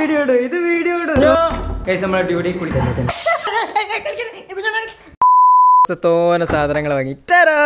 Video ഇടും ഇത് video ഇടും ഗൈസ് നമ്മളെ ഡ്യൂട്ടി കുളിക്കാൻ തോന സാധനങ്ങൾ വാങ്ങി ടരോ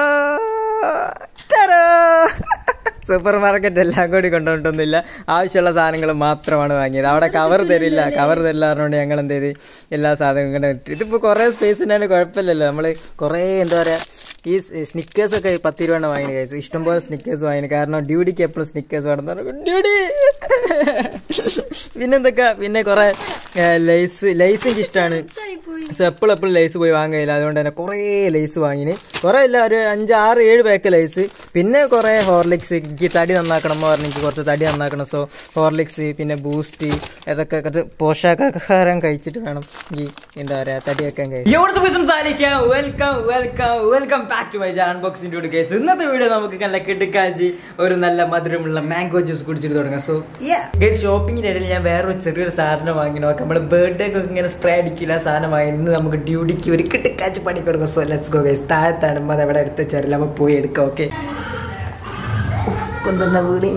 ടരോ സൂപ്പർ മാർക്കറ്റ് എല്ലാം കൂടി കൊണ്ടുപോയിട്ടൊന്നുമില്ല ആവശ്യമുള്ള സാധനങ്ങൾ മാത്രമാണ് വാങ്ങിയത് അവിടെ കവർ തരില്ല കവർ തരില്ല പറഞ്ഞുകൊണ്ട് ഞങ്ങൾ എന്ത് ചെയ്ത് എല്ലാ സാധനങ്ങളും ഇങ്ങനെ ഇട്ടു ഇതിപ്പോൾ കുറേ സ്പേസ് ഉണ്ടായാലും കുഴപ്പമില്ലല്ലോ നമ്മൾ കുറേ എന്താ പറയുക ഈ സ്നിക്കേഴ്സ് ഒക്കെ പത്ത് രൂപ വാങ്ങിയത് കഴിച്ചു ഇഷ്ടംപോലെ സ്നിക്കേഴ്സ് വാങ്ങിയത് കാരണം ഡ്യൂട്ടിക്ക് എപ്പോഴും സ്നിക്കേഴ്സ് വേണം ഡ്യൂട്ടി പിന്നെന്തൊക്കെ പിന്നെ കുറെ ലൈസ് ലൈസ് എനിക്ക് ഇഷ്ടമാണ് സോ എപ്പോഴും എപ്പോഴും ലൈസ് പോയി വാങ്ങയില്ല അതുകൊണ്ട് തന്നെ കുറേ ലൈസ് വാങ്ങിന് കുറേ ഇല്ല ഒരു അഞ്ച് ആറ് ഏഴ് പാക്ക് ലൈസ് പിന്നെ കുറേ ഹോർലിക്സ് എനിക്ക് തടി നന്നാക്കണം എന്ന് പറഞ്ഞ് എനിക്ക് കുറച്ച് തടി നന്നാക്കണം സോ ഹോർലിക്സ് പിന്നെ ബൂസ്റ്റ് ഇതൊക്കെ കുറച്ച് പോഷകാഹാരം കഴിച്ചിട്ട് വേണം ഈ എന്താ പറയുക തടി വെക്കാൻ കഴിയും welcome welcome welcome back to my unboxing case ഇന്നത്തെ വീഡിയോ നമുക്ക് നല്ല കിടുക്കാച്ചി ഒരു നല്ല മധുരമുള്ള മാംഗോ ജ്യൂസ് കുടിച്ചിട്ട് തുടങ്ങാം സോ ഗൈസ് ഷോപ്പിങ്ങിന്റെ ഇടയിൽ ഞാൻ വേറൊരു ചെറിയൊരു സാധനം വാങ്ങി നോക്കാം നമ്മുടെ ബർത്ത്ഡേ ഒക്കെ ഇങ്ങനെ സ്പ്രേ അടിക്കില്ല സാധനം വാങ്ങി ഇന്ന് നമുക്ക് ഡ്യൂട്ടിക്ക് ഒരു കിട്ടുക്കാച്ച് പണി കൊടുക്കാം സോ ലെറ്റ്സ് ഗോ ഗൈസ് താഴത്താണ് അത് എവിടെ എടുത്ത് വെച്ചാൽ നമ്മൾ പോയി എടുക്കാം ഓക്കെ കൊണ്ടുവന്ന വീട്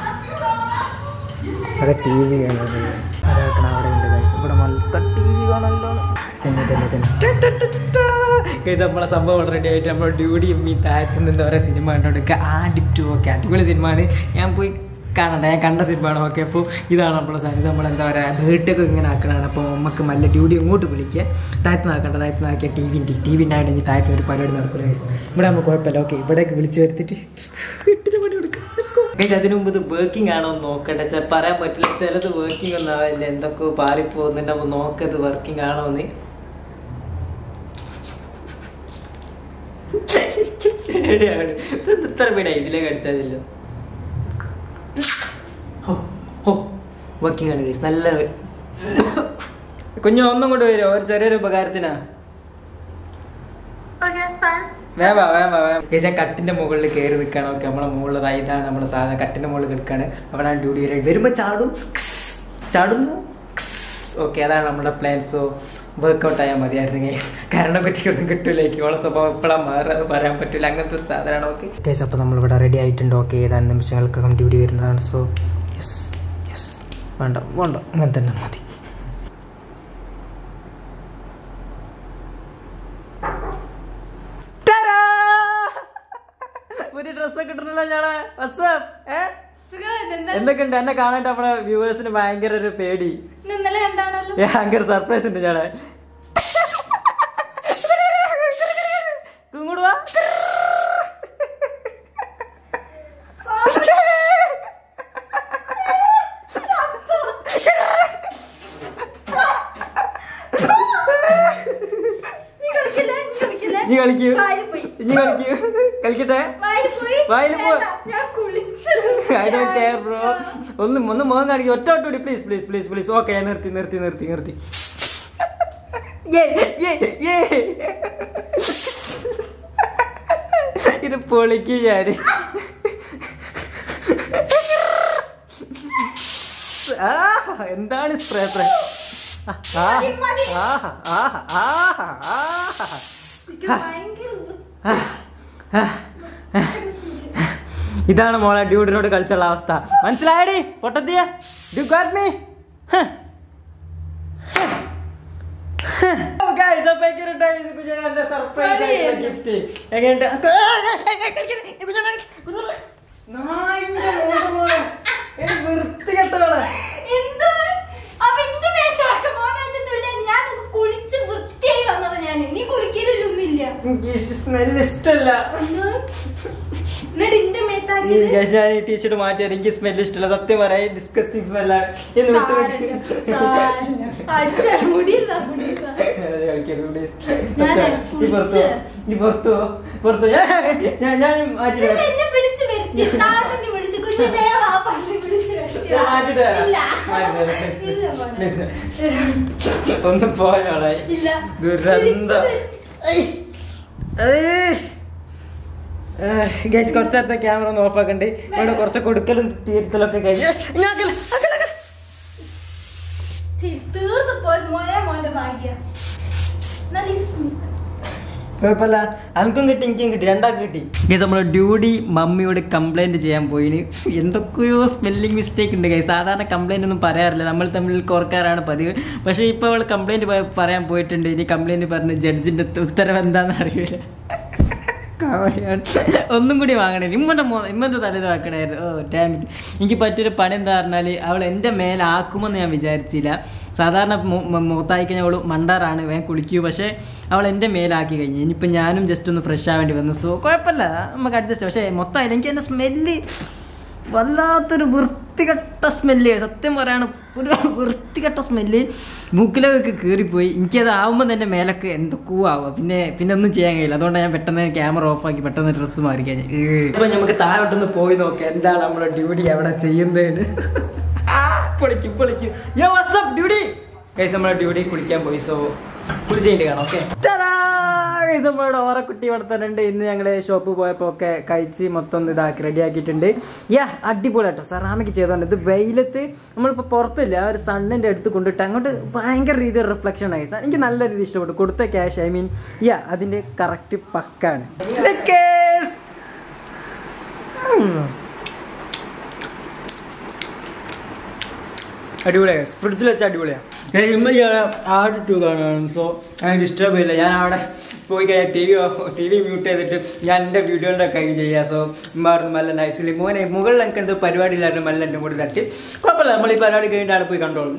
അവിടെ ടി വി കാണുന്നത് അതാക്കണം അവിടെ ഉണ്ട് ഗൈസ് ഇവിടെ മൽക്ക ടി വി കാണല്ലോ തന്നെ തന്നെ തന്നെ ഗൈസ് നമ്മളെ സംഭവം റെഡി ആയിട്ട് നമ്മൾ ഡ്യൂട്ടിയും ഈ താഴത്ത് നിന്ന് എന്താ പറയുക സിനിമ കണ്ടുകൊടുക്കുക ആഡിറ്റു ഒക്കെ അടിപൊളി സിനിമയാണ് ഞാൻ പോയി കാണണ്ട ഞാൻ കണ്ട സിനിമയാണ് ഓക്കെ അപ്പോൾ ഇതാണ് നമ്മളെ സാധനം ഇത് നമ്മളെന്താ പറയുക ബേട്ടൊക്കെ ഇങ്ങനെ ആക്കണതാണ് അപ്പോൾ നമുക്ക് നല്ല ഡ്യൂട്ടി ഇങ്ങോട്ട് വിളിക്കുക താഴത്ത് നാക്കണ്ട താഴത്ത് നാക്കിയ ടി വി ടി വി ഉണ്ടായിട്ട് താഴത്ത് ഒരു പരിപാടി നടക്കില്ല guys. ഇവിടെ നമുക്ക് കുഴപ്പമില്ല ഓക്കെ ഇവിടേക്ക് വിളിച്ച് വരുത്തിട്ട് ഇട്ടിട്ട് പണി കൊടുക്കാം ഗൈസ് അതിനു മുമ്പ് ഇത് വർക്കിംഗ് ആണോ എന്ന് നോക്കട്ടെ ചെ- പറയാൻ പറ്റില്ല ചിലത് വർക്കിംഗ് ഒന്നും ആവില്ല എന്തൊക്കെ പാറി പോകുന്നുണ്ട് അപ്പോൾ നോക്കത് വർക്കിംഗ് ആണോ എന്ന് പേടിയാണ്. ഇത് ഇത്ര പേടിയാ ഇതിലേക്ക് അടിച്ചതില്ല വർക്കിംഗ് ആണ് ഗൈസ് നല്ല കുഞ്ഞു ഒന്നും കൊണ്ട് വരുമോ ഒരു ചെറിയൊരു ഉപകാരത്തിനാ വേവാ വേവാ വേവാ ഗൈസ് ഞാൻ കട്ടിന്റെ മുകളിൽ കയറി നിൽക്കണം ഓക്കെ നമ്മളെ മുകളിൽ ഇതാണ് നമ്മുടെ സാധനം കട്ടിന്റെ മുകളിൽ കിടക്കാണ് അവിടെ ഡ്യൂട്ടി വരെ വരുമ്പോൾ ചാടും ക്സ്, ചാടുന്നു ഓക്കെ അതാണ് നമ്മുടെ പ്ലാൻ സോ വർക്കൗട്ട് ആയാൽ മതിയായിരുന്നു ഗൈസ് കാരണം കുട്ടിക്കൊന്നും കിട്ടൂല ഓളെ സ്വഭാവം എപ്പോഴാണ് മാറാന്ന് പറയാൻ പറ്റില്ല അങ്ങനത്തെ ഒരു സാധനമാണ് ഓക്കെ ഗൈസ് അപ്പോൾ നമ്മളിവിടെ റെഡി ആയിട്ടുണ്ട് ഓക്കെ ഏതാനും നിമിഷങ്ങൾക്കകം ഡ്യൂട്ടി വരുന്നതാണ് സോ യെസ് യെസ് വേണ്ട വേണ്ട അങ്ങനെ തന്നെ മതി ടാരാ! പുതിയ ഡ്രസ്സൊക്കെ ഇട്ടിട്ടുള്ള ഞാളെ ഏ എന്തൊക്കെയുണ്ട് എന്നെ കാണാൻ നമ്മുടെ വ്യൂവേഴ്സിന് ഭയങ്കര ഒരു പേടി ഇന്നലെ കണ്ടാണല്ലോ ഏ, ഭയങ്കര സർപ്രൈസ് ഉണ്ട് ഞാളെ ഇങ്ങോട്ട് വാ നീ കളിക്കില്ലേ? നീ കളിക്കില്ലേ? നീ കളിക്കൂ വായിൽ പോയി. നീ കളിക്കൂ കളിക്കട്ടെ വായിൽ പോയി. വായിൽ പോ. വേണ്ട, ഞാൻ കുളിച്ചു ഐ ഡോണ്ട് കെയർ ബ്രോ ഒന്ന് ഒന്ന് മുഖം കാണിക്കും ഒറ്റ ഒട്ടുകൂടി please please please please okay നിർത്തി നിർത്തി നിർത്തി നിർത്തി Yay, yay, yay. ഇത് പൊളിക്ക് ഞാന് ആഹാ, എന്താണ് സ്പ്രേ സ്പ്രേ മതി, മതി. ആഹാ ആഹാ ആഹാ ആഹാ എനിക്ക് ഭയങ്കര ഉറക്കം. ഇതാണ് മോളെ ഡ്യൂഡിനോട് കളിച്ചുള്ള അവസ്ഥ മനസ്സിലായടി പൊട്ടത്തിയ ഡു ഗോട്ട് മീ ഗിഫ്റ്റ് എങ്ങനെയുണ്ട് വൃത്തികെട്ടവളെ എന്ത്? അപ്പൊ എന്റെ മേത്താക്ക മോനെ അത് തുള്ളി. ഞാൻ കുളിച്ച് വൃത്തിയായി വന്നത് ഞാൻ നീ കുളിക്കലൊന്നുമില്ല എനിക്ക് സ്മെല് ഇഷ്ടല്ല എന്നിട്ട് എന്റെ മേത്താക്കി ഈ guys, ഞാൻ ഈ ടീഷർട്ട് മാറ്റി എനിക്ക് സ്മെല് ഇഷ്ടമല്ല സത്യം പറയാം ഡിസ്കസ്റ്റിംഗ് സ്മെല്ലാണ് ഇത് വിട്ട് മുടിയില്ല മുടിയില്ല ഞാനേ ഈ പുറത്തു ഈ പുറത്തു പുറത്തു ഞാൻ ഞാൻ മാറ്റി നിങ്ങൾ തരാം. എന്നെ പിടിച്ച് വരുത്തി താഴെ പിടിച്ച് കുഞ്ഞിനെ ആ പള്ളി പിടിച്ച് വരുത്തി ഞാൻ മാറ്റി തരാം. ഇല്ല മാറ്റി തരാം. Please, ഇല്ല please, മോനെ. please. ഒന്ന് പോയോളെ ഇല്ല ദുരന്തം ഗൈസ് കുറച്ചേരത്തെ ക്യാമറ ഒന്ന് ഓഫ് ആക്കണ്ട് ഇവിടെ കുറച്ച് കൊടുക്കലും തീർത്തലൊക്കെ കഴിഞ്ഞു ശരി, തീർന്നു പോയത് മോനെ മോന്റെ ഭാഗ്യ നല്ല ഇത് സ്മി- കുഴപ്പമില്ല അനക്കും കിട്ടി എനിക്കും കിട്ടി രണ്ടാൾക്ക് കിട്ടി ഗൈസ് നമ്മൾ ഡ്യൂഡി മമ്മിയോട് കംപ്ലൈന്റ് ചെയ്യാൻ പോയിന് എന്തൊക്കെയോ സ്പെല്ലിംഗ് മിസ്റ്റേക്ക് ഉണ്ട് ഗൈസ് സാധാരണ കംപ്ലൈന്റ് ഒന്നും പറയാറില്ല നമ്മൾ തമ്മിൽ കോർക്കാറാണ് പതിവ് പക്ഷേ ഇപ്പോൾ അവൾ കംപ്ലൈന്റ് പറയാൻ പോയിട്ടുണ്ട് ഇനി കംപ്ലൈന്റ് പറഞ്ഞ് ജഡ്ജിന്റെ ഉത്തരവ് എന്താണെന്ന് അറിയില്ല കാവടിയാണ്. ഒന്നും കൂടി വാങ്ങണേ ഇമ്മന്റെ മോ ഇമ്മന്റെ തലയിൽ വാക്കണായിരുന്നു ഓ ഡാം എനിക്ക് പറ്റിയൊരു പണി എന്താ പറഞ്ഞാൽ അവൾ എൻ്റെ മേലാക്കുമെന്ന് ഞാൻ വിചാരിച്ചില്ല സാധാരണ മുഖത്തായി കഴിഞ്ഞാൽ അവൾ മണ്ടാറാണ് വേഗം കുളിക്കൂ പക്ഷേ അവൾ എൻ്റെ മേലാക്കി കഴിഞ്ഞു ഇനിയിപ്പോൾ ഞാനും ജസ്റ്റ് ഒന്ന് ഫ്രഷ് ആവേണ്ടി വന്നു സോ കുഴപ്പമില്ല നമുക്ക് അഡ്ജസ്റ്റ് പക്ഷേ മൊത്തം എനിക്ക് എൻ്റെ സ്മെല്ല് വല്ലാത്തൊരു വൃത്തികെട്ട സ്മെല്ല് സത്യം പറയാണ് ഒരു വൃത്തികെട്ട സ്മെല്ല് മൂക്കിലൊക്കെ കീറിപ്പോയി എനിക്കത് ആവുമ്പോൾ തന്നെ മേലൊക്കെ എന്തൊക്കെയോ ആവുക പിന്നെ പിന്നെ ഒന്നും ചെയ്യാൻ കഴിയില്ല അതുകൊണ്ടാണ് ഞാൻ പെട്ടെന്ന് ക്യാമറ ഓഫാക്കി പെട്ടെന്ന് ഡ്രസ്സ് മാറി കഴിഞ്ഞു ഇപ്പൊ നമുക്ക് താഴോട്ടൊന്ന് പോയി നോക്കാം എന്താണ് നമ്മുടെ ഡ്യൂട്ടി അവിടെ ചെയ്യുന്നതിന് ആ, പൊളിക്കും പൊളിക്കും യോ വാട്സ്ആപ്പ് ഡ്യൂട്ടി ഗൈസ് നമ്മുടെ ഡ്യൂട്ടി കുളിക്കാൻ പോയി സോ കുളിച്ചിട്ട് കാണാം ഓക്കെ നമ്മുടെ ഓറക്കുട്ടി ഇവിടെ തന്നെ ഉണ്ട് ഇന്ന് ഞങ്ങള് ഷോപ്പ് പോയപ്പോ ഒക്കെ കഴിച്ച് മൊത്തം ഇതാക്കി റെഡി ആക്കിയിട്ടുണ്ട് യാ അടിപൊളി കേട്ടോ സെറാമിക് ചെയ്തോണ്ട് ഇത് വെയിലത്ത് നമ്മളിപ്പോ പുറത്തില്ല ആ ഒരു സണ്ണിന്റെ അടുത്ത് കൊണ്ടിട്ട് അങ്ങോട്ട് ഭയങ്കര രീതിയിൽ റിഫ്ലക്ഷൻ ആയി എനിക്ക് നല്ല രീതിയിൽ ഇഷ്ടപ്പെട്ടു കൊടുത്ത ക്യാഷ് ഐ മീൻ യാ അതിന്റെ കറക്റ്റ് പക്കാണ് Snickers. ഉം. അടിപൊളിയാണ് ഫ്രിഡ്ജിൽ വെച്ച അടിപൊളിയാണ് ഞാൻ ഇമ്മ ആട് ടു കാണുകയാണ് സോ ഞാൻ ഡിസ്റ്റർബ് ചെയ്യില്ല ഞാൻ അവിടെ പോയി കഴിഞ്ഞാൽ T V T V mute ചെയ്തിട്ട് ഞാൻ എൻ്റെ വീഡിയോയുടെ കൈ ചെയ്യാം സോ ഇമ്മാർന്ന് നല്ല നൈസിലി മോനെ മുകളിൽ എനിക്ക് എന്തോ പരിപാടി ഇല്ലായിരുന്നു മെല്ലെ എൻ്റെ കൂടെ തട്ടി കുഴപ്പമില്ല നമ്മൾ ഈ പരിപാടി കഴിഞ്ഞിട്ട് അവിടെ പോയി കണ്ടോളും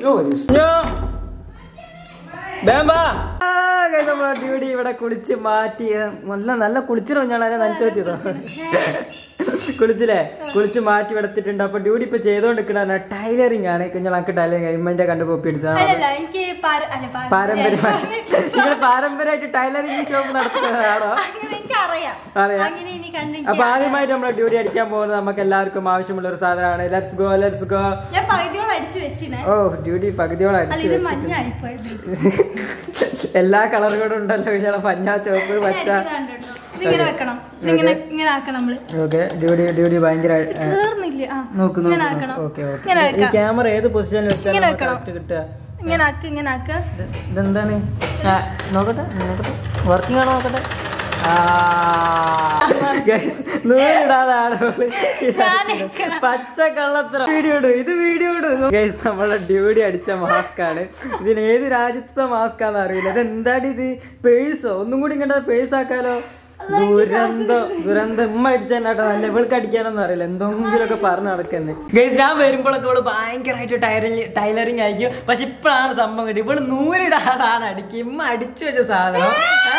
നമ്മളെ ഡ്യൂട്ടി ഇവിടെ കുളിച്ച് മാറ്റി ഏ, നല്ല നല്ല കുളിച്ചിരോ ഞാൻ അതിനെ നനച്ചു പറ്റിയതോ കുളിച്ചില്ലേ കുളിച്ച് മാറ്റി എടുത്തിട്ടുണ്ട് അപ്പൊ ഡ്യൂട്ടി ഇപ്പൊ ചെയ്തോണ്ടിരിക്കണ ടൈലറിംഗ് ആണ് ഞങ്ങൾക്ക് ടൈലറിംഗ് ഇമ്മന്റെ കണ്ട് കോപ്പി എടുത്താൽ അല്ലല്ല എനിക്ക് പാര- അല്ല, പാരമ്പര്യമായി നിങ്ങൾ പാരമ്പര്യമായിട്ട് ടൈലറിംഗ് ഷോപ്പ് നടത്തുന്നതാണോ അങ്ങനെ എനിക്ക് അറിയാം അറിയാം. അങ്ങനെ ഇനി കണ്ട് അപ്പൊ എനിക്ക് ആദ്യമായിട്ട് നമ്മളെ ഡ്യൂട്ടി അടിക്കാൻ പോകുന്നത് നമുക്ക് എല്ലാവർക്കും ആവശ്യമുള്ള ഒരു സാധനമാണ് ലെറ്റ്സ് ഗോ ലെറ്റ്സ് ഗോ ഞാൻ പകുതിയോളം അടിച്ചു വെച്ചിനെ ഓ ഡ്യൂട്ടി പകുതിയോളം അല്ല അടിച്ചു ഇത് വെച്ചിട്ടുണ്ട്. മഞ്ഞായിപ്പോയത് എല്ലാ കളറുകളും ഉണ്ടല്ലോ ഇയാളെ പഞ്ഞ ചുവപ്പ് പച്ച ഇതിങ്ങനെ വെക്കണം ഇതിങ്ങനെ ഇങ്ങനെ ആക്കണം നമ്മള് ഓക്കെ ഡ്യൂട്ടി ഡ്യൂട്ടി ഭയങ്കര ഏ, കേറുന്നില്ല ആ നോക്ക് ഇങ്ങനെ നോക്ക് ആക്കണം ഓക്കെ ഓക്കെ ഇങ്ങനെ ഈ വെക്കാം ക്യാമറ ഏത് പൊസിഷനിൽ ഇങ്ങനെ വെച്ചാലും വെക്കണം. കറക്റ്റ് കിട്ടുക ഇങ്ങനെ ആക്ക് ഇങ്ങനെ ആക്ക് ഇത് ഇതെന്താണ് ആ, നോക്കട്ടെ നോക്കട്ടെ വർക്കിംഗ് ആണോ നോക്കട്ടെ ആ, guys, നൂലിടാതെ ആളുകള് ഞാനിരിക്കണം. പച്ച കള്ളത്തരം വീഡിയോ ഇടും ഇത് വീഡിയോ ഇടും ഗൈസ് നമ്മളെ ഡ്യൂട്ടി അടിച്ച മാസ്ക് ആണ് ഇതിന് ഏത് രാജ്യത്തെ മാസ്ക് ആണെന്ന് അറിയില്ല ഇത് എന്താടി ഇത് പേഴ്സോ ഒന്നും കൂടി ഇങ്ങോട്ട് പേഴ്സ് ആക്കാലോ ദുരന്തം ദുരന്തം ഉമ്മ അടിച്ചാട്ടോ നല്ല ഇവൾക്ക് അടിക്കാനൊന്നും അറിയില്ല എന്തെങ്കിലുമൊക്കെ പറഞ്ഞു നടക്കുന്നത് ഗൈസ് ഞാൻ വരുമ്പോഴൊക്കെ ഇവള് ഭയങ്കരമായിട്ട് ടൈലറിങ് ടൈലറിങ് അയക്കും പക്ഷെ ഇപ്പോഴാണ് സംഭവം കിട്ടി ഇവള് നൂലിടാതാണ് അടിക്കും ഉമ്മ അടിച്ചു വെച്ച സാധനം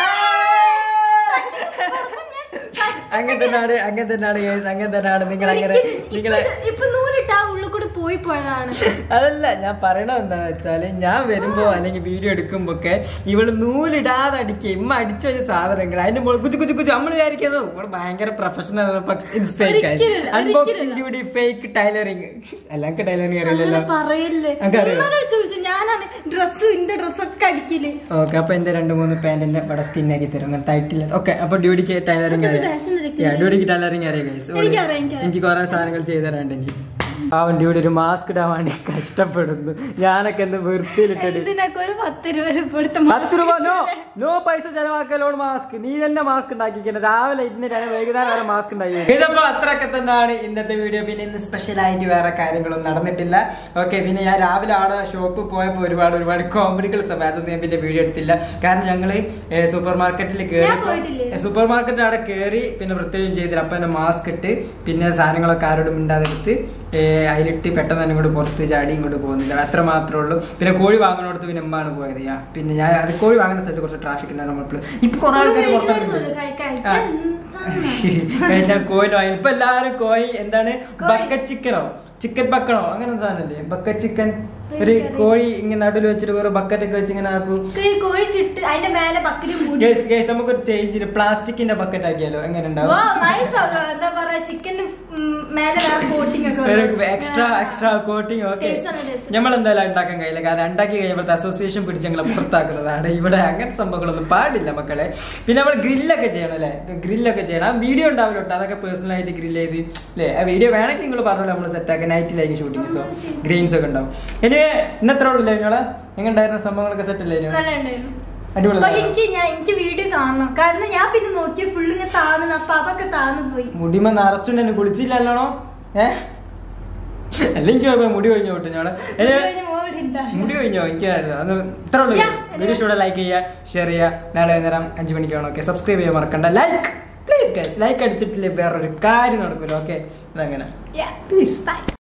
അങ്ങനെ തന്നെയാണ് അങ്ങനെ തന്നെയാണ് ഗൈസ് അങ്ങനെ തന്നെയാണ് നിങ്ങൾ അങ്ങനെ നിങ്ങളെ ഇപ്പൊ നൂലിട്ട ആ ഉള്ളിൽ കൂടി പോയി പോയതാണ് അതല്ല ഞാൻ പറയണത് എന്താന്ന് വെച്ചാല് ഞാൻ വരുമ്പോ അല്ലെങ്കിൽ വീഡിയോ എടുക്കുമ്പോ ഒക്കെ ഇവള് നൂലിടാതെ അടിക്കുക ഇമ്മ അടിച്ചു വെച്ച സാധനങ്ങൾ അതിന്റെ മുകളിൽ കുച്ചു കുച്ചു കുച്ചു നമ്മൾ വിചാരിക്കുന്നത് ഇവള് ഭയങ്കര പ്രൊഫഷണൽ ഫേക്ക് ആയി ഒരിക്കലുമില്ല, അൺബോക്സിംഗ് ഡ്യൂട്ടി ഫേക്ക് ടൈലറിങ് എല്ലാവർക്കും ടൈലറിങ് അറിയില്ലല്ലോ അങ്ങനെ പറയല്ലേ എനിക്കറിയാം. ഉമ്മാനോട് ചോദിച്ചു ഞാനാണ് ഡ്രസ്സ് ഇന്റെ ഡ്രസ്സൊക്കെ അടിക്കല് ഓക്കെ അപ്പൊ എന്റെ രണ്ട് മൂന്ന് പാന്റിന്റെ ഇവിടെ സ്കിന്നാക്കി തരും ടൈറ്റില്ല ഓക്കെ അപ്പൊ ഡ്യൂട്ടിക്ക് ടൈലറിങ് ഇത് അറിയാം fashion എടുക്കുന്നത്. Yeah, ഡ്യൂട്ടിക്ക് ടൈലറിങ് അറിയാം guys. എനിക്കറിയാം, എനിക്കറിയാം. എനിക്ക് കുറെ സാധനങ്ങൾ ചെയ്തു തരാണ്ട് എനിക്ക് അവൻ ഡ്യൂട്ടി ഒരു മാസ്ക് ഇടാൻ വേണ്ടി കഷ്ടപ്പെടുന്നു ഞാനൊക്കെ എന്ത് വൃത്തിയിലിട്ടിട്ട് ഇതിനൊക്കെ ഒരു പത്ത് രൂപ കൊടുത്ത പത്ത് രൂപ നോ നോ പൈസ ചെലവാക്കലോട് മാസ്ക് നീ തന്നെ മാസ്ക് ഉണ്ടാക്കിക്കണ്ട രാവിലെ ഇന്ന് ഞാൻ വൈകുന്നേരം വരെ മാസ്ക് ഉണ്ടാക്കി ഇതപ്പോ അത്രയൊക്കെ തന്നെയാണ് ഇന്നത്തെ വീഡിയോ പിന്നെ ഇന്ന് സ്പെഷ്യൽ ആയിട്ട് വേറെ കാര്യങ്ങളൊന്നും നടന്നിട്ടില്ല ഓക്കെ പിന്നെ ഞാൻ രാവിലെ അവിടെ ഷോപ്പിൽ പോയപ്പോൾ ഒരുപാട് ഒരുപാട് കോമഡികൾ സമയം അതൊന്നും ഞാൻ പിന്നെ വീഡിയോ എടുത്തില്ല കാരണം ഞങ്ങള് സൂപ്പർ മാർക്കറ്റിൽ ഞാൻ പോയിട്ടില്ലേ? കയറി സൂപ്പർ മാർക്കറ്റ് അവിടെ കയറി പിന്നെ പ്രത്യേകം ചെയ്തില്ല അപ്പൊ എന്നെ മാസ്ക് ഇട്ട് പിന്നെ സാധനങ്ങളൊക്കെ ആരോടും മിണ്ടാതെടുത്ത് ഏഹ് അതിലിട്ട് പെട്ടെന്ന് തന്നെ ഇങ്ങോട്ട് പുറത്ത് ചാടി ഇങ്ങോട്ട് പോകുന്നില്ല അത്ര മാത്രമേ ഉള്ളൂ പിന്നെ കോഴി വാങ്ങണോടത്ത് പിന്നെ എമ്മാണ് പോയത് യാ പിന്നെ ഞാൻ അത് കോഴി വാങ്ങുന്ന സ്ഥലത്ത് കുറച്ച് ട്രാഫിക് ഉണ്ടായിരുന്നു നമ്മളിപ്പോൾ ഇപ്പൊ കുറെ ആൾക്കാർ പുറത്തിറങ്ങുന്നുണ്ട് കഴിച്ചാൽ കോഴി വാങ്ങി ഇപ്പൊ എല്ലാവരും കോഴി എന്താണ് ബക്കറ്റ് ചിക്കനോ ചിക്കൻ ബക്കണോ അങ്ങനെ സാധനല്ലേ ബക്കറ്റ് ചിക്കൻ ഒരു കോഴി ഇങ്ങനെ നടുവിൽ വെച്ചിട്ട് കുറെ ബക്കറ്റ് ഒക്കെ വെച്ച് ഇങ്ങനെ ആക്കൂ കോഴി ചുട്ട് അതിന്റെ മേലെ ബക്കറ്റ് മൂടി ഗേസ് ഗേസ് നമുക്കൊരു ചേഞ്ചിന് പ്ലാസ്റ്റിക്കിന്റെ ബക്കറ്റ് ആക്കിയാലോ എങ്ങനെ ഉണ്ടാവും ഓ, nice ആണല്ലോ. എന്താ പറയാ ചിക്കന്റെ മേലെ വേറെ കോട്ടിംഗ് ഒക്കെ വരും. Extra extra coating okay Taste ആണ്, taste. നമ്മൾ എന്തായാലും ഉണ്ടാക്കാൻ കഴിയില്ല കാരണം ഉണ്ടാക്കി കഴിയുമ്പോഴത്തെ അസോസിയേഷൻ പിടിച്ച് ഞങ്ങളെ പുറത്താക്കുന്നതാണ് ഇവിടെ അങ്ങനത്തെ സംഭവങ്ങളൊന്നും പാടില്ല മക്കളെ പിന്നെ നമ്മൾ ഗ്രില്ലൊക്കെ ചെയ്യണം അല്ലേ ഗ്രില്ലൊക്കെ ചെയ്യണം ആ വീഡിയോ ഉണ്ടാവില്ല കേട്ടോ അതൊക്കെ പേഴ്സണൽ ആയിട്ട് ഗ്രില്ല് ചെയ്ത് അല്ലേ ആ വീഡിയോ വേണമെങ്കിൽ നിങ്ങൾ പറഞ്ഞല്ലോ നമ്മൾ സെറ്റാക്കി നൈറ്റിലായിരിക്കും ഷൂട്ടിങ് സോ ഗ്രീൻസ് ഒക്കെ ഉണ്ടാവും ഇനി ഇന്നത്ര ഉള്ളൂ നിങ്ങളെ എങ്ങനെ ഉണ്ടായിരുന്ന സംഭവങ്ങളൊക്കെ സെറ്റ് അല്ലേ നല്ല ഉണ്ടായിരുന്നു അടിപൊളി പക്ഷെ എനിക്ക് ഞാൻ എനിക്ക് വീഡിയോ കാണണം കാരണം ഞാൻ പിന്നെ നോക്കിയ ഫുള്ള് ഇങ്ങനെ താഴ്ന്നു അപ്പൊ അതൊക്കെ താഴ്ന്നു പോയി മുടിമ നിറച്ചുണ്ട് എന്നെ കുളിച്ചില്ലല്ലോണോ ഏ അല്ലെങ്കിൽ കുഴപ്പം മുടി കഴിഞ്ഞു വിട്ടു ഞങ്ങള് ഇത് കഴിഞ്ഞ് മോളിൽ ഉണ്ടായിരുന്നു. മുടി കഴിഞ്ഞോ എനിക്ക് അത് ഇത്ര ഉള്ളൂ Yeah. വീഡിയോ ഇഷ്ടം ലൈക്ക് ചെയ്യുക ഷെയർ ചെയ്യുക നാളെ വൈകുന്നേരം അഞ്ച് മണിക്കാണ് ഓക്കെ സബ്സ്ക്രൈബ് ചെയ്യാൻ മറക്കണ്ട ലൈക്ക് പ്ലീസ് ഗൈസ് ലൈക്ക് അടിച്ചിട്ടില്ലേ വേറൊരു കാര്യം നടക്കൂല ഓക്കെ അതങ്ങനെ Yeah. Please Bye.